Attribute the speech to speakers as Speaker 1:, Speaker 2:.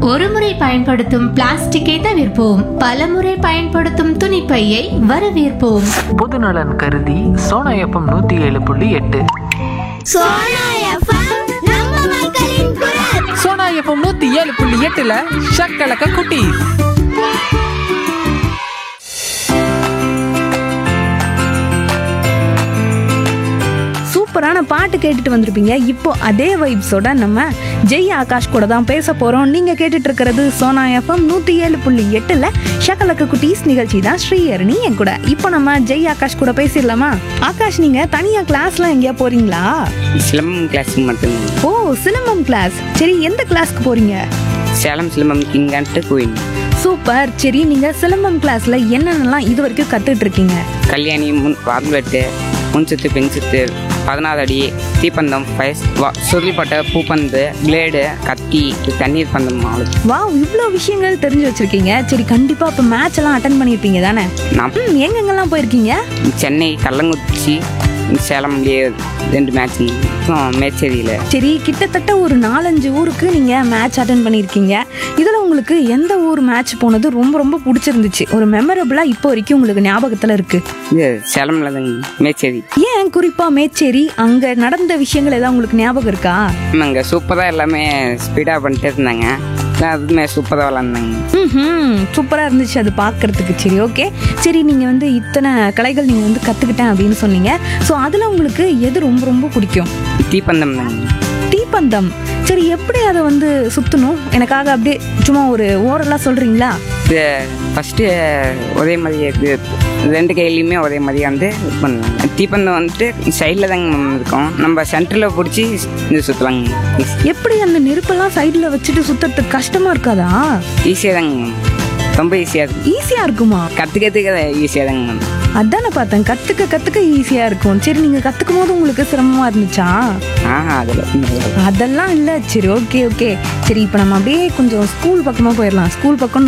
Speaker 1: ஒருமுறை பயன்படுத்தும் பிளாஸ்டிக்கை தவிர்ப்போம் பலமுறை பயன்படுத்தும் துணிப்பையை வரவேற்போம்
Speaker 2: பொதுநலன் கருதி சோனா எஃப்எம் நூற்றி ஏழு புள்ளி எட்டு
Speaker 3: சோனா எஃப்எம் நம்ம மக்களின் குரல்
Speaker 4: சோனா எஃப்எம் நூத்தி ஏழு புள்ளி எட்டுல ஷக்கலக்க குட்டி
Speaker 5: சூப்பரான பாட்டு கேட்டுட்டு வந்திருப்பீங்க இப்போ அதே வைப்ஸோட நம்ம ஜெய் ஆகாஷ் கூட தான் பேச போறோம் நீங்க கேட்டுட்டு இருக்கிறது சோனா எஃப்எம் நூத்தி ஏழு புள்ளி எட்டுல ஷக்கலக்கு குட்டீஸ் நிகழ்ச்சி தான் ஸ்ரீயரணி என் கூட இப்போ நம்ம ஜெய் ஆகாஷ் கூட பேசிடலாமா ஆகாஷ் நீங்க தனியா கிளாஸ்லாம் எங்கேயா போறீங்களா
Speaker 6: சிலம்பம் கிளாஸுக்கு மட்டும்தான்
Speaker 5: ஓ சிலம்பம் கிளாஸ் சரி எந்த கிளாஸ்க்கு போறீங்க
Speaker 6: சேலம் சிலம்பம் கிங்கான்ட்டு கோயில்
Speaker 5: சூப்பர் சரி நீங்க சிலம்பம் கிளாஸ்ல என்னென்னலாம் இது வரைக்கும் கத்துட்டு இருக்கீங்க
Speaker 6: கல்யாணி முன் வால்வெட்டு முன் சுத்து பின் சுத்து பதினாறு அடி தீப்பந்தம் ஃபயஸ் வா சுருள்பட்டை பூப்பந்து பிளேடு கத்தி தண்ணீர் பந்தம் அவ்வளோ
Speaker 5: வாவ் இவ்வளோ விஷயங்கள் தெரிஞ்சு வச்சிருக்கீங்க சரி கண்டிப்பா இப்போ மேட்ச் எல்லாம் அட்டன் பண்ணியிருப்பீங்க தானே
Speaker 6: நான்
Speaker 5: ம் எங்கெங்கெல்லாம் போயிருக்கீங்க
Speaker 6: சென்னை கள்ளங்குறிச்சி சேலம்லேயே ரெண்டு மேட்ச் மேச்சேரியில்
Speaker 5: சரி கிட்டத்தட்ட ஒரு நாலஞ்சு ஊருக்கு நீங்க மேட்ச் அட்டன் பண்ணியிருக்கீங்க இதுல உங்களுக்கு எந்த ஊர் மேட்ச் போனது ரொம்ப ரொம்ப பிடிச்சிருந்துச்சு ஒரு மெமரபிளா இப்போ வரைக்கும் உங்களுக்கு ஞாபகத்துல இருக்கு
Speaker 6: இது சேலமில் தாங்க மேச்சேரி
Speaker 5: ஏன் குறிப்பா மேச்சேரி அங்க நடந்த விஷயங்கள் ஏதாவது உங்களுக்கு ஞாபகம் இருக்கா
Speaker 6: அங்கே சூப்பராக எல்லாமே ஸ்பீடாக பண்ணிட்டு இருந்தாங்க அதுமே சூப்பராக விளாண்டாங்க
Speaker 5: ம் சூப்பரா இருந்துச்சு அது பார்க்கறதுக்கு சரி ஓகே சரி நீங்க வந்து இத்தனை கலைகள் நீங்க வந்து கத்துக்கிட்டேன் அப்படின்னு சொன்னீங்க ஸோ அதுல உங்களுக்கு எது ரொம்ப ரொம்ப பிடிக்கும்
Speaker 6: தீப்பந்தம் தாங்க
Speaker 5: தீப்பந்தம் சரி எப்படி அதை வந்து சுத்தணும் எனக்காக அப்படியே சும்மா ஒரு ஓரலா சொல்றீங்களா
Speaker 6: இது ஃபஸ்ட்டு ஒரே மாதிரி இது ரெண்டு கையிலையுமே ஒரே மாதிரி வந்து இது பண்ணலாம் தீப்பந்தம் வந்துட்டு சைடில் தாங்க மேம் இருக்கும் நம்ம சென்டரில் பிடிச்சி இது சுற்றலாங்க
Speaker 5: எப்படி அந்த நெருப்பெல்லாம் சைடுல வச்சுட்டு சுத்தறதுக்கு கஷ்டமா இருக்காதா
Speaker 6: ஈஸியாக தாங்க மேம் ரொம்ப ஈஸியாக இருக்கும்
Speaker 5: ஈஸியா இருக்குமா
Speaker 6: கற்றுக்கிறதுக்கு ஈஸியாக தாங்க மேம்
Speaker 5: அதானே பார்த்தேன் கத்துக்க கத்துக்க ஈஸியா இருக்கும் சரி நீங்க கத்துக்கும் போது உங்களுக்கு சிரமமா இருந்துச்சா
Speaker 6: ஆஹா அதில்
Speaker 5: அதெல்லாம் இல்ல சரி ஓகே ஓகே சரி இப்போ நம்ம அப்படியே கொஞ்சம் ஸ்கூல் பக்கமா போயிடலாம் ஸ்கூல் பக்கம்